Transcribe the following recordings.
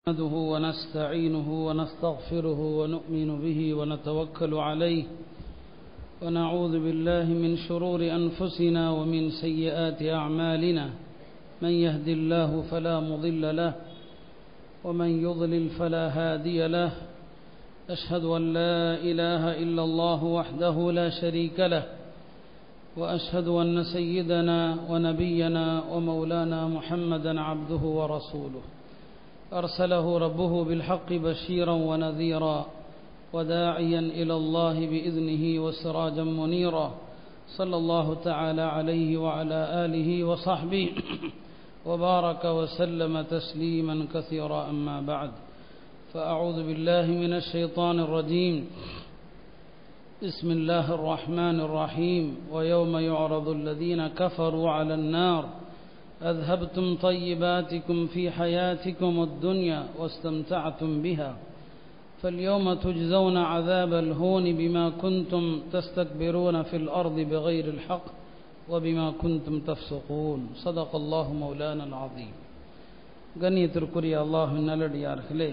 نحمده ونستعينه ونستغفره ونؤمن به ونتوكل عليه ونعوذ بالله من شرور أنفسنا ومن سيئات أعمالنا من يهد الله فلا مضل له ومن يضلل فلا هادي له أشهد أن لا إله إلا الله وحده لا شريك له وأشهد أن سيدنا ونبينا ومولانا محمدا عبده ورسوله أرسله ربه بالحق بشيرا ونذيرا وداعيا إلى الله بإذنه وسراجا منيرا صلى الله تعالى عليه وعلى آله وصحبه وبارك وسلم تسليما كثيرا أما بعد فأعوذ بالله من الشيطان الرجيم بسم الله الرحمن الرحيم ويوم يعرض الذين كفروا على النار أذهبتم طيباتكم في حياتكم الدنيا واستمتعتم بها فاليوم تجزون عذاب الهون بما كنتم تستكبرون في الأرض بغير الحق وبما كنتم تفسقون صدق الله مولانا العظيم கண்ணியத்திற்குரிய அல்லாஹின் நல்லடியார்களே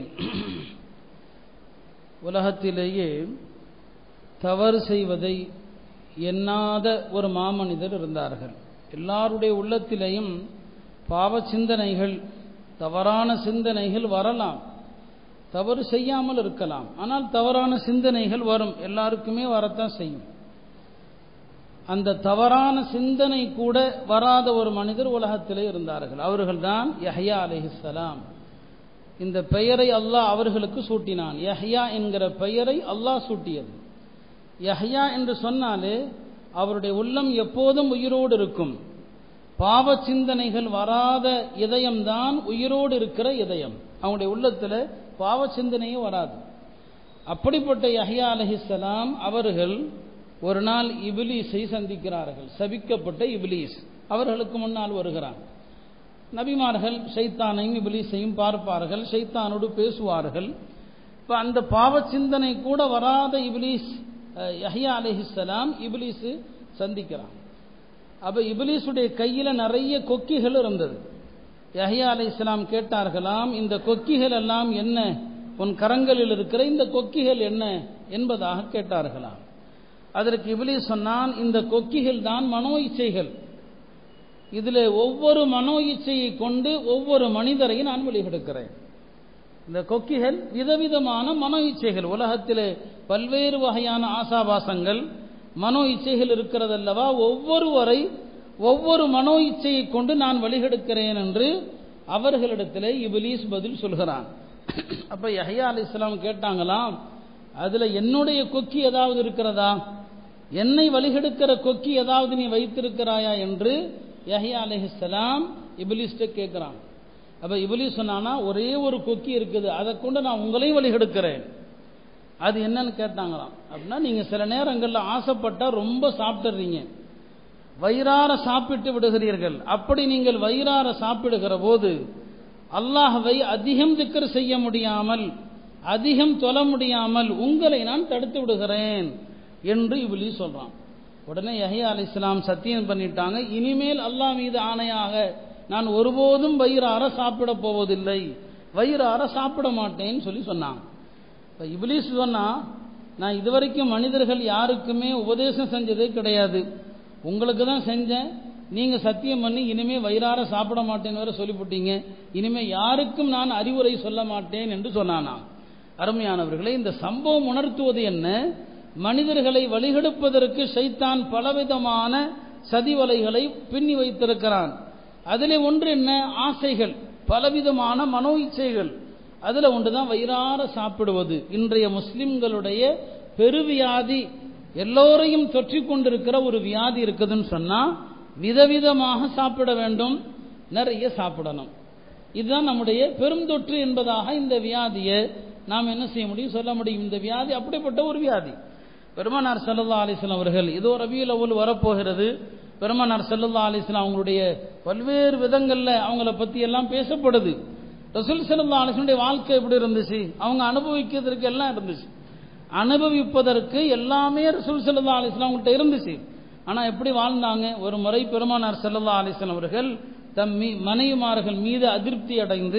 உலகத்திலேயே தவறு செய்வதை எண்ணாத ஒரு மாமனிதர் இருந்தார்கள் எல்லாருடைய உள்ளத்திலேயும் பாவ சிந்தனைகள் தவறான சிந்தனைகள் வரலாம் தவறு செய்யாமல் இருக்கலாம் ஆனால் தவறான சிந்தனைகள் வரும் எல்லாருக்குமே வரத்தான் செய்யும் அந்த தவறான சிந்தனை கூட வராத ஒரு மனிதர் உலகத்திலே இருந்தார்கள் அவர்கள்தான் யஹ்யா அலிஹிஸ்லாம் இந்த பெயரை அல்லாஹ் அவர்களுக்கு சூட்டினான் யஹ்யா என்கிற பெயரை அல்லாஹ் சூட்டியது யஹ்யா என்று சொன்னாலே அவருடைய உள்ளம் எப்போதும் உயிரோடு இருக்கும் பாவ சிந்தனைகள் வராத இதயம்தான் உயிரோடு இருக்கிற இதயம் அவங்களுடைய உள்ளத்தில் பாவ சிந்தனையே வராது அப்படிப்பட்ட யஹ்யா அலஹிஸ்லாம் அவர்கள் ஒரு நாள் இபிலீஸை சந்திக்கிறார்கள் சபிக்கப்பட்ட இபிலீஸ் அவர்களுக்கு முன்னால் வருகிறான் நபிமார்கள் சைத்தானையும் இபிலீஸையும் பார்ப்பார்கள் சைத்தானோடு பேசுவார்கள் இப்போ அந்த பாவ சிந்தனை கூட வராத இபிலீஸ் யஹ்யா அலிஹிஸ்லாம் இபிலீஸு சந்திக்கிறான் அப்போ இபிலீஸுடைய கையில் நிறைய கொக்கிகள் இருந்தது யஹ்யா அலி இஸ்லாம் கேட்டார்களாம் இந்த கொக்கிகள் எல்லாம் என்ன உன் கரங்களில் இருக்கிற இந்த கொக்கிகள் என்ன என்பதாக கேட்டார்களாம் அதற்கு இபிலீஸ் சொன்னான் இந்த கொக்கிகள் தான் மனோ இச்சைகள் இதில் ஒவ்வொரு மனோ இச்சையை கொண்டு ஒவ்வொரு மனிதரையும் நான் வெளியெடுக்கிறேன் இந்த கொக்கிகள் விதவிதமான மனோ இச்சைகள் உலகத்தில் பல்வேறு வகையான ஆசாபாசங்கள் மனோ இச்சைகள் இருக்கிறதல்லவா ஒவ்வொருவரை ஒவ்வொரு மனோ இச்சையை கொண்டு நான் வழிகெடுக்கிறேன் என்று அவர்களிடத்தில் இபிலீஸ் பதில் சொல்கிறான் அப்ப யஹ்யா அலி இஸ்லாம் கேட்டாங்களாம் அதுல என்னுடைய கொக்கி ஏதாவது இருக்கிறதா என்னை வழிகெடுக்கிற கொக்கி ஏதாவது நீ வைத்திருக்கிறாயா என்று யஹ்யா அலிஹிஸ்லாம் இபிலிஸ்ட கேட்கிறான் அப்ப இபிலிஸ் சொன்னானா ஒரே ஒரு கொக்கி இருக்குது அதை கொண்டு நான் உங்களையும் வழிகெடுக்கிறேன் அது என்னன்னு கேட்டாங்களாம் அப்படின்னா நீங்க சில நேரங்களில் ஆசைப்பட்டா ரொம்ப சாப்பிட்டுறீங்க வயிறார சாப்பிட்டு விடுகிறீர்கள் அப்படி நீங்கள் வயிறார சாப்பிடுகிற போது அல்லாஹவை அதிகம் திக்கர் செய்ய முடியாமல் அதிகம் தொல முடியாமல் உங்களை நான் தடுத்து விடுகிறேன் என்று இவளி சொல்றான் உடனே யஹியா அலி இஸ்லாம் சத்தியம் பண்ணிட்டாங்க இனிமேல் அல்லாஹ் மீது ஆணையாக நான் ஒருபோதும் வயிறார சாப்பிட போவதில்லை வயிறார சாப்பிட மாட்டேன்னு சொல்லி சொன்னாங்க இப்போ இபிலிஸ் சொன்னா நான் இதுவரைக்கும் மனிதர்கள் யாருக்குமே உபதேசம் செஞ்சதே கிடையாது உங்களுக்கு தான் செஞ்சேன் நீங்க சத்தியம் பண்ணி இனிமே வயிறார சாப்பிட மாட்டேன்னு வேற சொல்லிவிட்டீங்க இனிமே யாருக்கும் நான் அறிவுரை சொல்ல மாட்டேன் என்று சொன்னானா அருமையானவர்களே இந்த சம்பவம் உணர்த்துவது என்ன மனிதர்களை வழிகெடுப்பதற்கு சைத்தான் பலவிதமான சதிவலைகளை பின்னி வைத்திருக்கிறான் அதிலே ஒன்று என்ன ஆசைகள் பலவிதமான மனோ இச்சைகள் அதுல ஒன்றுதான் வயிறார சாப்பிடுவது இன்றைய முஸ்லிம்களுடைய பெருவியாதி எல்லோரையும் தொற்றி கொண்டிருக்கிற ஒரு வியாதி இருக்குதுன்னு சொன்னா விதவிதமாக சாப்பிட வேண்டும் நிறைய சாப்பிடணும் இதுதான் நம்முடைய பெருந்தொற்று என்பதாக இந்த வியாதியை நாம் என்ன செய்ய முடியும் சொல்ல முடியும் இந்த வியாதி அப்படிப்பட்ட ஒரு வியாதி பெருமானார் சல்லா அலிஸ்லாம் அவர்கள் இதோ ரபியுல் அவுல் வரப்போகிறது பெருமானார் சல்லா அலிஸ்லாம் அவங்களுடைய பல்வேறு விதங்கள்ல அவங்கள பத்தி எல்லாம் பேசப்படுது ரசூல் சல்லா அலிஸ்லனுடைய வாழ்க்கை எப்படி இருந்துச்சு அவங்க அனுபவிக்கிறதுக்கு எல்லாம் இருந்துச்சு அனுபவிப்பதற்கு எல்லாமே ரசூல் சல்லா அலிஸ்லாம் அவங்கள்ட்ட இருந்துச்சு ஆனா எப்படி வாழ்ந்தாங்க ஒரு முறை பெருமானார் சல்லா அலிஸ்லாம் அவர்கள் தம் மீ மனைவிமார்கள் மீது அதிருப்தி அடைந்து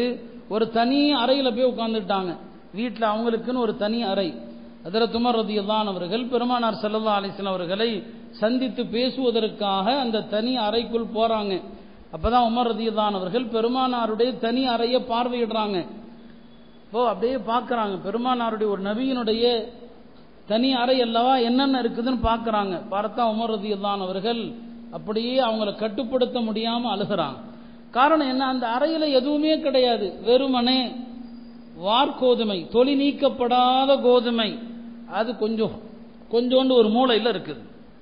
ஒரு தனி அறையில் போய் உட்காந்துட்டாங்க வீட்டில் அவங்களுக்குன்னு ஒரு தனி அறை அதில் துமர் ரதியல்லான் அவர்கள் பெருமானார் செல்லல்லா அலிஸ்லாம் அவர்களை சந்தித்து பேசுவதற்காக அந்த தனி அறைக்குள் போறாங்க அப்பதான் உமர் ரதியல்லான் அவர்கள் பெருமானாருடைய தனி அறையை பார்வையிடுறாங்க இப்போ அப்படியே பார்க்கறாங்க பெருமானாருடைய ஒரு நபியினுடைய தனி அறை அல்லவா என்னென்ன இருக்குதுன்னு பார்க்கறாங்க பார்த்தா உமர் ரதியல்லான் அவர்கள் அப்படியே அவங்கள கட்டுப்படுத்த முடியாம அழுகிறாங்க காரணம் என்ன அந்த அறையில எதுவுமே கிடையாது வெறுமனே வார்கோதுமை தொலி நீக்கப்படாத கோதுமை அது கொஞ்சம் கொஞ்சோண்டு ஒரு மூளையில் இருக்குது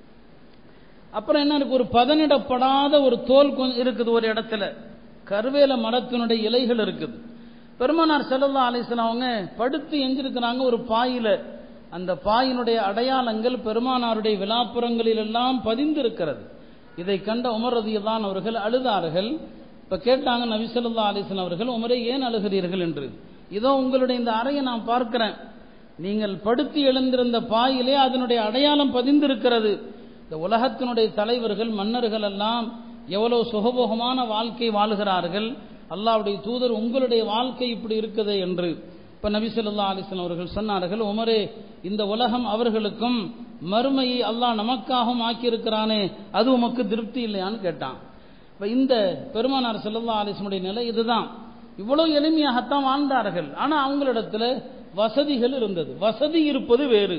அப்புறம் என்ன இருக்கு ஒரு பதனிடப்படாத ஒரு தோல் கொஞ்சம் இருக்குது ஒரு இடத்துல கருவேல மரத்தினுடைய இலைகள் இருக்குது பெருமானார் செல்லல்லா அலிஸ்லாம் அவங்க படுத்து எஞ்சிருக்கிறாங்க ஒரு பாயில அந்த பாயினுடைய அடையாளங்கள் பெருமானாருடைய விழாப்புறங்களில் எல்லாம் பதிந்து இருக்கிறது இதை கண்ட உமர் ரதியல்லான் அவர்கள் அழுதார்கள் இப்ப கேட்டாங்க நபிசல்லா அலிஸ்லாம் அவர்கள் உமரே ஏன் அழுகிறீர்கள் என்று இதோ உங்களுடைய இந்த அறையை நான் பார்க்கிறேன் நீங்கள் படுத்து எழுந்திருந்த பாயிலே அதனுடைய அடையாளம் பதிந்திருக்கிறது இந்த உலகத்தினுடைய தலைவர்கள் மன்னர்கள் எல்லாம் எவ்வளவு சுகபோகமான வாழ்க்கை வாழுகிறார்கள் அல்லாவுடைய தூதர் உங்களுடைய வாழ்க்கை இப்படி இருக்குது என்று இப்ப நபிசல்லா அலிஸ்லாம் அவர்கள் சொன்னார்கள் உமரே இந்த உலகம் அவர்களுக்கும் மறுமையை அல்லாஹ் நமக்காகவும் ஆக்கியிருக்கிறானே அது உமக்கு திருப்தி இல்லையான்னு கேட்டான் இப்ப இந்த பெருமானார் செல்லல்லா அலிஸ்முடைய நிலை இதுதான் இவ்வளவு எளிமையாகத்தான் வாழ்ந்தார்கள் ஆனா அவங்களிடத்துல வசதிகள் இருந்தது வசதி இருப்பது வேறு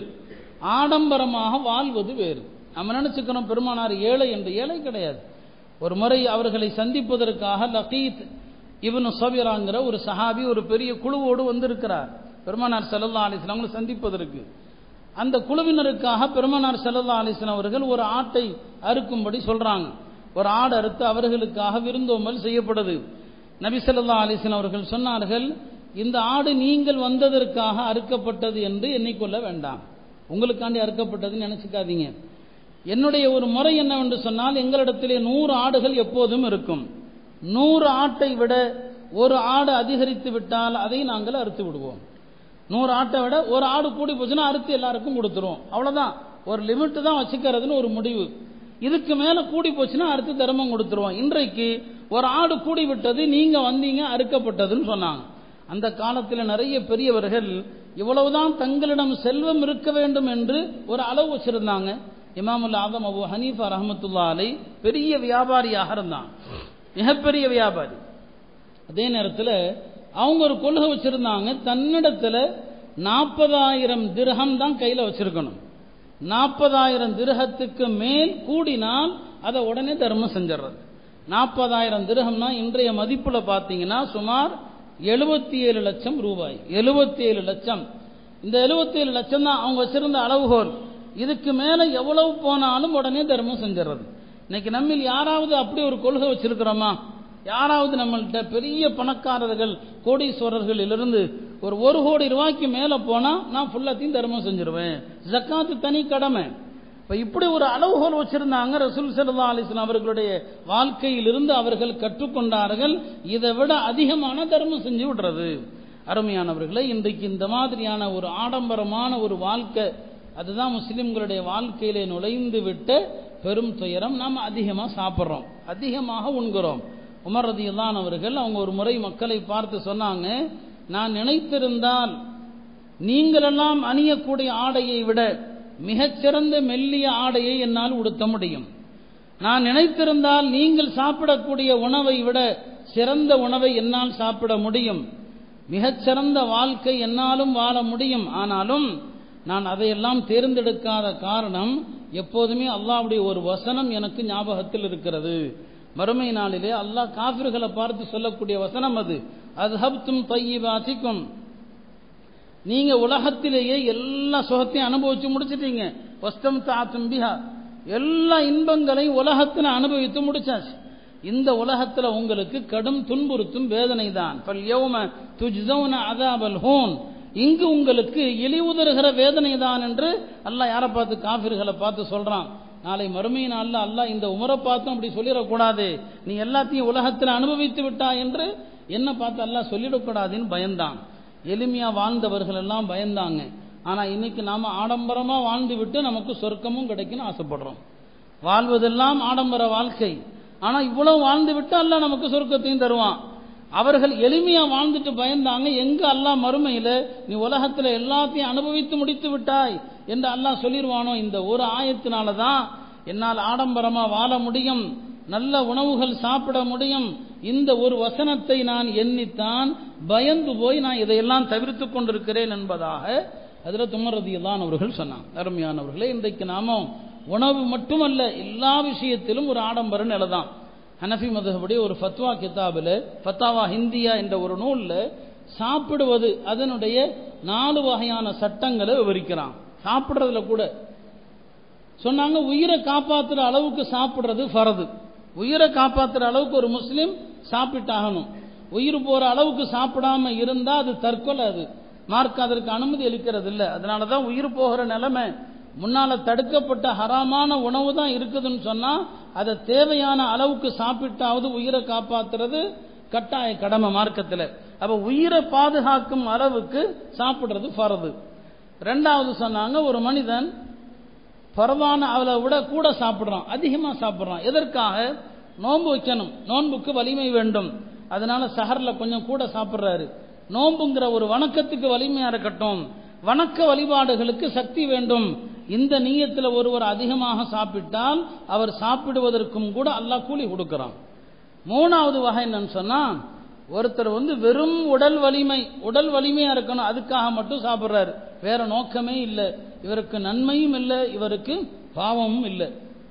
ஆடம்பரமாக வாழ்வது வேறு நம்ம நினைச்சுக்கிறோம் பெருமானார் ஏழை என்று ஏழை கிடையாது ஒரு முறை அவர்களை சந்திப்பதற்காக லகீத் இவனு சபிராங்கிற ஒரு சஹாபி ஒரு பெரிய குழுவோடு வந்திருக்கிறார் பெருமானார் செல்லல்லா அலிஸ்லாம் அவங்களை சந்திப்பதற்கு அந்த குழுவினருக்காக பெருமானார் செல்லல்லா அலிஸ்லாம் அவர்கள் ஒரு ஆட்டை அறுக்கும்படி சொல்றாங்க ஒரு ஆடு அறுத்து அவர்களுக்காக விருந்தோம்பல் செய்யப்படுது நபி ஸல்லல்லாஹு அலைஹி வஸல்லம் அவர்கள் சொன்னார்கள் இந்த ஆடு நீங்கள் வந்ததற்காக அறுக்கப்பட்டது என்று எண்ணிக்கொள்ள வேண்டாம் உங்களுக்காண்டி அறுக்கப்பட்டதுன்னு நினைச்சுக்காதீங்க என்னுடைய ஒரு முறை என்னவென்று சொன்னால் எங்களிடத்திலே நூறு ஆடுகள் எப்போதும் இருக்கும் நூறு ஆட்டை விட ஒரு ஆடு அதிகரித்து விட்டால் அதை நாங்கள் அறுத்து விடுவோம் நூறு ஆட்டை விட ஒரு ஆடு கூடி போச்சுன்னா அறுத்து எல்லாருக்கும் கொடுத்துருவோம் அவ்வளவுதான் ஒரு லிமிட் தான் வச்சுக்கிறதுன்னு ஒரு முடிவு இதுக்கு மேல கூடி போச்சுன்னா அறுத்து தர்மம் கொடுத்துருவோம் இன்றைக்கு ஒரு ஆடு கூடி விட்டது நீங்க வந்தீங்க அறுக்கப்பட்டதுன்னு சொன்னாங்க அந்த காலத்தில் நிறைய பெரியவர்கள் இவ்வளவுதான் தங்களிடம் செல்வம் இருக்க வேண்டும் என்று ஒரு அளவு வச்சிருந்தாங்க இமாமுல் ஆதம் அபு ஹனீஃபா ரஹமத்துல்லா அலை பெரிய வியாபாரியாக இருந்தான் மிகப்பெரிய வியாபாரி அதே நேரத்தில் அவங்க ஒரு கொள்கை வச்சிருந்தாங்க தன்னிடத்துல நாற்பதாயிரம் திரகம் தான் கையில் வச்சிருக்கணும் நாற்பதாயிரம் திரகத்துக்கு மேல் கூடினால் அதை உடனே தர்மம் செஞ்சிடுறது நாற்பதாயிரம் திரகம்னா இன்றைய மதிப்புல பார்த்தீங்கன்னா சுமார் எழுபத்தி ஏழு லட்சம் ரூபாய் எழுபத்தி ஏழு லட்சம் இந்த எழுபத்தி ஏழு லட்சம் தான் அவங்க வச்சிருந்த அளவுகோல் இதுக்கு மேல எவ்வளவு போனாலும் உடனே தர்மம் செஞ்சிடறது இன்னைக்கு நம்மில் யாராவது அப்படி ஒரு கொள்கை வச்சிருக்கிறோமா யாராவது நம்மள்கிட்ட பெரிய பணக்காரர்கள் கோடீஸ்வரர்களிலிருந்து ஒரு ஒரு கோடி ரூபாய்க்கு மேல போனா நான் ஃபுல்லாத்தையும் தர்மம் செஞ்சிருவேன் ஜக்காத்து தனி கடமை இப்ப இப்படி ஒரு அளவுகோல் வச்சிருந்தாங்க ரசூல் சல்லா அலிஸ்லாம் அவர்களுடைய வாழ்க்கையிலிருந்து அவர்கள் கற்றுக்கொண்டார்கள் இதை விட அதிகமான தர்மம் செஞ்சு விடுறது அருமையானவர்களை இன்றைக்கு இந்த மாதிரியான ஒரு ஆடம்பரமான ஒரு வாழ்க்கை அதுதான் முஸ்லிம்களுடைய வாழ்க்கையிலே நுழைந்து விட்ட பெரும் துயரம் நாம் அதிகமாக சாப்பிட்றோம் அதிகமாக உண்கிறோம் உமர் ரதியுல்லான் அவர்கள் அவங்க ஒரு முறை மக்களை பார்த்து சொன்னாங்க நான் நினைத்திருந்தால் நீங்களெல்லாம் அணியக்கூடிய ஆடையை விட மிகச்சிறந்த மெல்லிய ஆடையை என்னால் உடுத்த முடியும் நான் நினைத்திருந்தால் நீங்கள் சாப்பிடக்கூடிய உணவை விட சிறந்த உணவை என்னால் சாப்பிட முடியும் மிகச்சிறந்த வாழ்க்கை என்னாலும் வாழ முடியும் ஆனாலும் நான் அதையெல்லாம் தேர்ந்தெடுக்காத காரணம் எப்போதுமே அல்லாவுடைய ஒரு வசனம் எனக்கு ஞாபகத்தில் இருக்கிறது மறுமை நாளிலே அல்லாஹ் காபிர்களை பார்த்து சொல்லக்கூடிய வசனம் அது அத்ஹப்தும் தையிபாசிக்கும் நீங்க உலகத்திலேயே எல்லா சுகத்தையும் அனுபவிச்சு முடிச்சிட்டீங்க வஸ்தம் தாத்தும் பிஹா எல்லா இன்பங்களையும் உலகத்தில் அனுபவித்து முடிச்சாச்சு இந்த உலகத்துல உங்களுக்கு கடும் துன்புறுத்தும் வேதனை தான் பல் யௌம துஜ்ஸௌன அதாபல் ஹூன் இங்கு உங்களுக்கு இழிவுதருகிற வேதனை தான் என்று அல்லாஹ் யாரை பார்த்து காபிர்களை பார்த்து சொல்றான் நாளை மறுமை நாளில் அல்லாஹ் இந்த உமரை பார்த்தும் அப்படி சொல்லிடக்கூடாது நீ எல்லாத்தையும் உலகத்தில் அனுபவித்து விட்டா என்று என்ன பார்த்து அல்லாஹ் சொல்லிடக்கூடாதுன்னு பயந்தான் எளிமையா வாழ்ந்தவர்கள் எல்லாம் பயந்தாங்க ஆனா இன்னைக்கு நாம ஆடம்பரமா வாழ்ந்து விட்டு நமக்கு சொர்க்கமும் கிடைக்குன்னு ஆசைப்படுறோம் வாழ்வதெல்லாம் ஆடம்பர வாழ்க்கை ஆனா இவ்வளவு வாழ்ந்து விட்டு அல்ல நமக்கு சொர்க்கத்தையும் தருவான் அவர்கள் எளிமையா வாழ்ந்துட்டு பயந்தாங்க எங்க அல்லாஹ் மறுமையில நீ உலகத்துல எல்லாத்தையும் அனுபவித்து முடித்து விட்டாய் என்று அல்லாஹ் சொல்லிடுவானோ இந்த ஒரு ஆயத்தினால தான் என்னால் ஆடம்பரமா வாழ முடியும் நல்ல உணவுகள் சாப்பிட முடியும் இந்த ஒரு வசனத்தை நான் எண்ணித்தான் பயந்து போய் நான் இதையெல்லாம் தவிர்த்து கொண்டிருக்கிறேன் என்பதாக அதில் துமரதியெல்லாம் அவர்கள் சொன்னாங்க அருமையானவர்களே இன்றைக்கு நாம உணவு மட்டுமல்ல எல்லா விஷயத்திலும் ஒரு ஆடம்பர நிலை தான் ஹனஃபி மதுபடி ஒரு ஃபத்வா கிதாபில் ஃபத்தாவா ஹிந்தியா என்ற ஒரு நூலில் சாப்பிடுவது அதனுடைய நாலு வகையான சட்டங்களை விவரிக்கிறான் சாப்பிட்றதுல கூட சொன்னாங்க உயிரை காப்பாற்றுற அளவுக்கு சாப்பிட்றது ஃபரது உயிரை காப்பாற்றுற அளவுக்கு ஒரு முஸ்லீம் சாப்பிட்டாகணும் உயிர் போற அளவுக்கு சாப்பிடாம இருந்தா அது தற்கொலை அது மார்க் அதற்கு அனுமதி அளிக்கிறது இல்லை அதனால தான் உயிர் போகிற நிலைமை முன்னால தடுக்கப்பட்ட ஹராமான உணவு தான் இருக்குதுன்னு சொன்னா அதை தேவையான அளவுக்கு சாப்பிட்டாவது உயிரை காப்பாத்துறது கட்டாய கடமை மார்க்கத்தில் அப்ப உயிரை பாதுகாக்கும் அளவுக்கு சாப்பிடுறது ஃபரது ரெண்டாவது சொன்னாங்க ஒரு மனிதன் பரவான அவளை விட கூட சாப்பிட்றான் அதிகமாக சாப்பிட்றான் எதற்காக நோன்பு வைக்கணும் நோன்புக்கு வலிமை வேண்டும் அதனால சஹர்ல கொஞ்சம் கூட சாப்பிட்றாரு நோன்புங்கிற ஒரு வணக்கத்துக்கு வலிமையா இருக்கட்டும் வணக்க வழிபாடுகளுக்கு சக்தி வேண்டும் இந்த நீயத்தில் ஒருவர் அதிகமாக சாப்பிட்டால் அவர் சாப்பிடுவதற்கும் கூட அல்லாஹ் கூலி கொடுக்கிறான் மூணாவது வகை என்னன்னு சொன்னா ஒருத்தர் வந்து வெறும் உடல் வலிமை உடல் வலிமையா இருக்கணும் அதுக்காக மட்டும் சாப்பிட்றாரு வேற நோக்கமே இல்லை இவருக்கு நன்மையும் இல்லை இவருக்கு பாவமும் இல்லை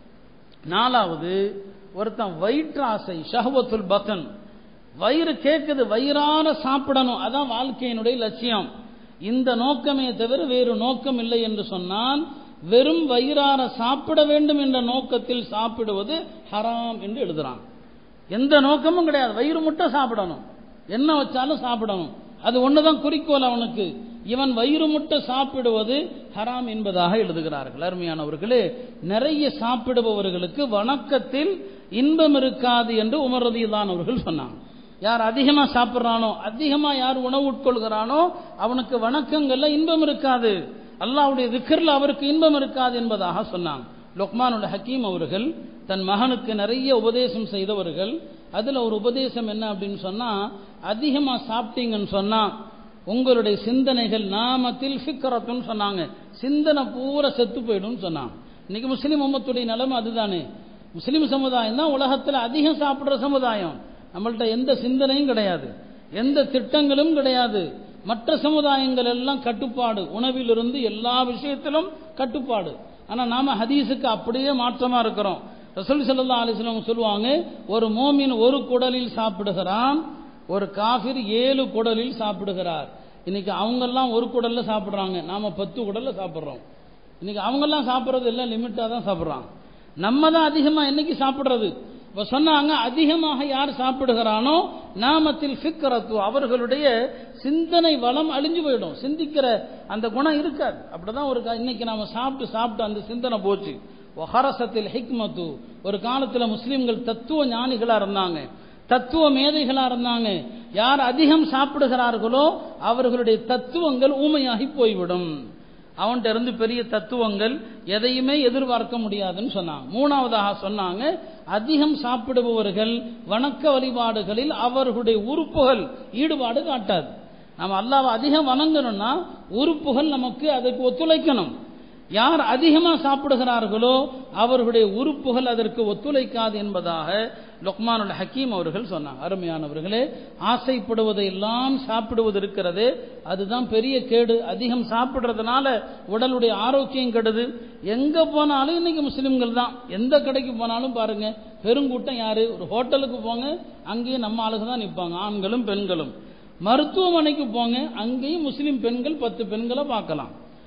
நாலாவது ஒருத்தன் வயிற்றாசை ஷஹவத்துல் பத்தன் வயிறு கேட்குது வயிறார சாப்பிடணும் அதான் வாழ்க்கையினுடைய லட்சியம் இந்த நோக்கமே தவிர வேறு நோக்கம் இல்லை என்று சொன்னால் வெறும் வயிறார சாப்பிட வேண்டும் என்ற நோக்கத்தில் சாப்பிடுவது ஹராம் என்று எழுதுறான் எந்த நோக்கமும் கிடையாது வயிறு முட்டை சாப்பிடணும் என்ன வச்சாலும் சாப்பிடணும் அது ஒண்ணுதான் குறிக்கோள் அவனுக்கு இவன் வயிறு முட்டை சாப்பிடுவது ஹராம் என்பதாக எழுதுகிறார்கள் அருமையானவர்களே நிறைய சாப்பிடுபவர்களுக்கு வணக்கத்தில் இன்பம் இருக்காது என்று உமரதியில்தான் அவர்கள் சொன்னாங்க யார் அதிகமா சாப்பிட்றானோ அதிகமா யார் உணவு உட்கொள்கிறானோ அவனுக்கு வணக்கங்கள்ல இன்பம் இருக்காது அல்லாவுடைய திக்கர்ல அவருக்கு இன்பம் இருக்காது என்பதாக சொன்னாங்க லொக்மானுல் ஹக்கீம் அவர்கள் தன் மகனுக்கு நிறைய உபதேசம் செய்தவர்கள் அதுல ஒரு உபதேசம் என்ன அப்படின்னு சொன்னா அதிகமா சாப்பிட்டீங்கன்னு சொன்னா உங்களுடைய சிந்தனைகள் நாமத்தில் ஃபிக்கரத்துன்னு சொன்னாங்க சிந்தனை பூரா செத்து போயிடும் சொன்னாங்க இன்னைக்கு முஸ்லீம் உம்மத்துடைய நிலைமை அதுதானே முஸ்லீம் சமுதாயம் தான் உலகத்தில் அதிகம் சாப்பிட்ற சமுதாயம் நம்மள்ட்ட எந்த சிந்தனையும் கிடையாது எந்த திட்டங்களும் கிடையாது மற்ற சமுதாயங்கள் எல்லாம் கட்டுப்பாடு உணவிலிருந்து எல்லா விஷயத்திலும் கட்டுப்பாடு ஆனா நாம ஹதீஸுக்கு அப்படியே மாற்றமா இருக்கிறோம் ரசூல் சல்லா அலிஸ்லாம் சொல்லுவாங்க ஒரு மோமின் ஒரு குடலில் சாப்பிடுகிறான் ஒரு காஃபிர் ஏழு குடலில் சாப்பிடுகிறார் இன்னைக்கு அவங்கெல்லாம் ஒரு குடல்ல சாப்பிடுறாங்க நாம பத்து குடல்ல சாப்பிடுறோம் இன்னைக்கு அவங்கெல்லாம் சாப்பிட்றது எல்லாம் லிமிட்டா தான் சாப்பிட்றாங்க நம்ம தான் அதிகமா என்னைக்கு சாப்பிடுறது இப்ப சொன்னாங்க அதிகமாக யார் சாப்பிடுகிறானோ நாமத்தில் ஃபிக்கரத்து அவர்களுடைய சிந்தனை வளம் அழிஞ்சு போயிடும் சிந்திக்கிற அந்த குணம் இருக்காது அப்படிதான் ஒரு இன்னைக்கு நாம சாப்பிட்டு சாப்பிட்டு அந்த சிந்தனை போச்சு ஒஹரசத்தில் ஹிக்மத்து ஒரு காலத்துல முஸ்லிம்கள் தத்துவ ஞானிகளா இருந்தாங்க தத்துவ மேதைகளா இருந்தாங்க யார் அதிகம் சாப்பிடுகிறார்களோ அவர்களுடைய தத்துவங்கள் ஊமையாகி போய்விடும் அவன்கிட்ட இருந்து பெரிய தத்துவங்கள் எதையுமே எதிர்பார்க்க முடியாதுன்னு சொன்னாங்க மூணாவதாக சொன்னாங்க அதிகம் சாப்பிடுபவர்கள் வணக்க வழிபாடுகளில் அவர்களுடைய உறுப்புகள் ஈடுபாடு காட்டாது நம்ம அல்லாவை அதிகம் வணங்கணும்னா உறுப்புகள் நமக்கு அதுக்கு ஒத்துழைக்கணும் யார் அதிகமாக சாப்பிடுகிறார்களோ அவர்களுடைய உறுப்புகள் அதற்கு ஒத்துழைக்காது என்பதாக லொக்மானுல் ஹக்கீம் அவர்கள் சொன்னாங்க அருமையானவர்களே ஆசைப்படுவதை எல்லாம் சாப்பிடுவது இருக்கிறது அதுதான் பெரிய கேடு அதிகம் சாப்பிடுறதுனால உடலுடைய ஆரோக்கியம் கெடுது எங்க போனாலும் இன்னைக்கு முஸ்லிம்கள் தான் எந்த கடைக்கு போனாலும் பாருங்க பெருங்கூட்டம் யாரு ஒரு ஹோட்டலுக்கு போங்க அங்கேயும் நம்ம ஆளுங்க தான் நிற்பாங்க ஆண்களும் பெண்களும் மருத்துவமனைக்கு போங்க அங்கேயும் முஸ்லிம் பெண்கள் பத்து பெண்களை பார்க்கலாம்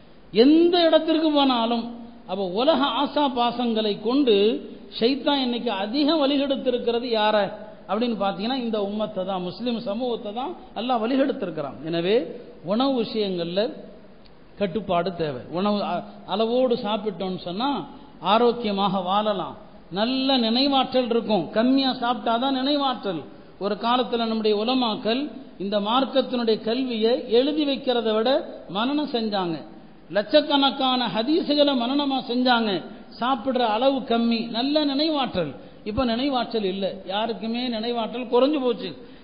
எந்த இடத்திற்கு போனாலும் அப்போ உலக ஆசா பாசங்களை கொண்டு ஷைத்தான் இன்னைக்கு அதிகம் வழிகெடுத்திருக்கிறது யார அப்படின்னு பார்த்தீங்கன்னா இந்த உம்மத்தை தான் முஸ்லீம் சமூகத்தை தான் எல்லாம் வழிகெடுத்திருக்கிறான் எனவே உணவு விஷயங்களில் கட்டுப்பாடு தேவை உணவு அளவோடு சாப்பிட்டோம்னு சொன்னால் ஆரோக்கியமாக வாழலாம் நல்ல நினைவாற்றல் இருக்கும் கம்மியாக சாப்பிட்டாதான் நினைவாற்றல் ஒரு காலத்தில் நம்முடைய உலமாக்கல் இந்த மார்க்கத்தினுடைய கல்வியை எழுதி வைக்கிறத விட மனநம் செஞ்சாங்க லட்சக்கணக்கான ஹதீசுகளை மனநமா செஞ்சாங்க சாப்பிடுற அளவு கம்மி நல்ல நினைவாற்றல் இப்ப நினைவாற்றல் இல்லை யாருக்குமே நினைவாற்றல் குறைஞ்சு போச்சு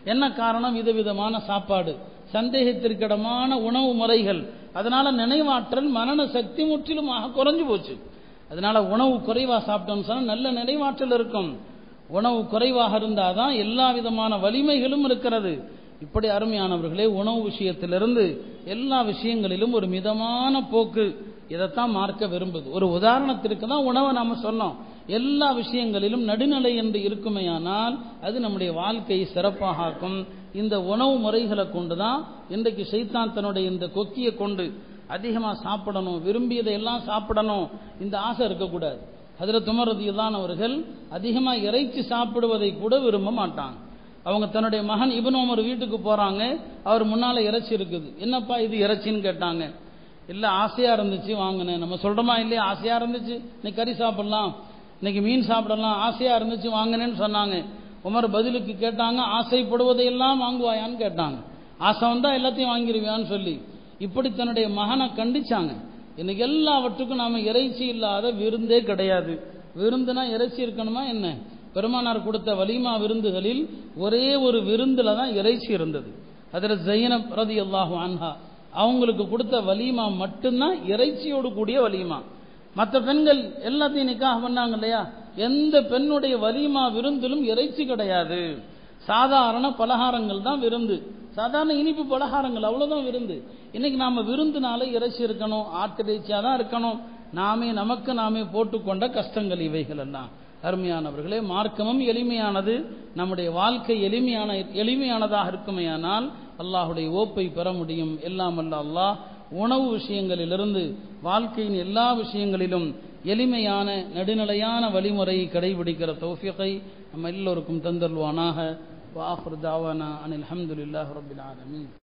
என்ன காரணம் விதவிதமான சாப்பாடு சந்தேகத்திற்கிடமான உணவு முறைகள் அதனால நினைவாற்றல் மரண சக்தி முற்றிலுமாக குறைஞ்சு போச்சு அதனால உணவு குறைவா சாப்பிட்டோம்னு சொன்னா நல்ல நினைவாற்றல் இருக்கும் உணவு குறைவாக இருந்தாதான் எல்லா விதமான வலிமைகளும் இருக்கிறது இப்படி அருமையானவர்களே உணவு விஷயத்திலிருந்து எல்லா விஷயங்களிலும் ஒரு மிதமான போக்கு இதைத்தான் மார்க்க விரும்புது ஒரு உதாரணத்திற்கு தான் உணவை நாம சொன்னோம் எல்லா விஷயங்களிலும் நடுநிலை என்று இருக்குமேயானால் அது நம்முடைய வாழ்க்கையை சிறப்பாக ஆக்கும் இந்த உணவு முறைகளை கொண்டு தான் இன்றைக்கு சைத்தான் தன்னுடைய இந்த கொக்கியை கொண்டு அதிகமாக சாப்பிடணும் விரும்பியதை எல்லாம் சாப்பிடணும் இந்த ஆசை இருக்கக்கூடாது அதில் துமரதியில்தான் அவர்கள் அதிகமாக இறைச்சி சாப்பிடுவதை கூட விரும்ப மாட்டாங்க அவங்க தன்னுடைய மகன் இபன் உமர் வீட்டுக்கு போறாங்க அவர் முன்னால இறைச்சி இருக்குது என்னப்பா இது இறைச்சின்னு கேட்டாங்க இல்ல ஆசையா இருந்துச்சு வாங்கினேன் நம்ம சொல்றோமா இல்லையா ஆசையா இருந்துச்சு இன்னைக்கு கறி சாப்பிடலாம் இன்னைக்கு மீன் சாப்பிடலாம் ஆசையா இருந்துச்சு வாங்கினேன்னு சொன்னாங்க உமர் பதிலுக்கு கேட்டாங்க ஆசைப்படுவதையெல்லாம் வாங்குவாயான்னு கேட்டாங்க ஆசை வந்தா எல்லாத்தையும் வாங்கிடுவியான்னு சொல்லி இப்படி தன்னுடைய மகனை கண்டிச்சாங்க இன்னைக்கு எல்லாவற்றுக்கும் நாம இறைச்சி இல்லாத விருந்தே கிடையாது விருந்துனா இறைச்சி இருக்கணுமா என்ன பெருமானார் கொடுத்த வலிமா விருந்துகளில் ஒரே ஒரு விருந்துல தான் இறைச்சி இருந்தது அதில் ஜெயினப் ரதி அல்லாஹு அன்ஹா அவங்களுக்கு கொடுத்த வலிமா மட்டும்தான் இறைச்சியோடு கூடிய வலிமா மற்ற பெண்கள் எல்லாத்தையும் நிக்காக பண்ணாங்க இல்லையா எந்த பெண்ணுடைய வலிமா விருந்திலும் இறைச்சி கிடையாது சாதாரண பலகாரங்கள் தான் விருந்து சாதாரண இனிப்பு பலகாரங்கள் அவ்வளவுதான் விருந்து இன்னைக்கு நாம விருந்துனால இறைச்சி இருக்கணும் ஆட்டிறைச்சியா தான் இருக்கணும் நாமே நமக்கு நாமே போட்டுக்கொண்ட கஷ்டங்கள் இவைகள் எல்லாம் அருமையானவர்களே மார்க்கமும் எளிமையானது நம்முடைய வாழ்க்கை எளிமையான எளிமையானதாக இருக்குமேயானால் அல்லாஹுடைய ஓப்பை பெற முடியும் எல்லாம் அல்ல அல்லாஹ் உணவு விஷயங்களிலிருந்து வாழ்க்கையின் எல்லா விஷயங்களிலும் எளிமையான நடுநிலையான வழிமுறையை கடைபிடிக்கிற தௌஃபியத்தை நம்ம எல்லோருக்கும் தந்தல்வானாக வாஹர் தாவானா அனில் அஹமதுல்லாஹ் ரபில் ஆலமீன்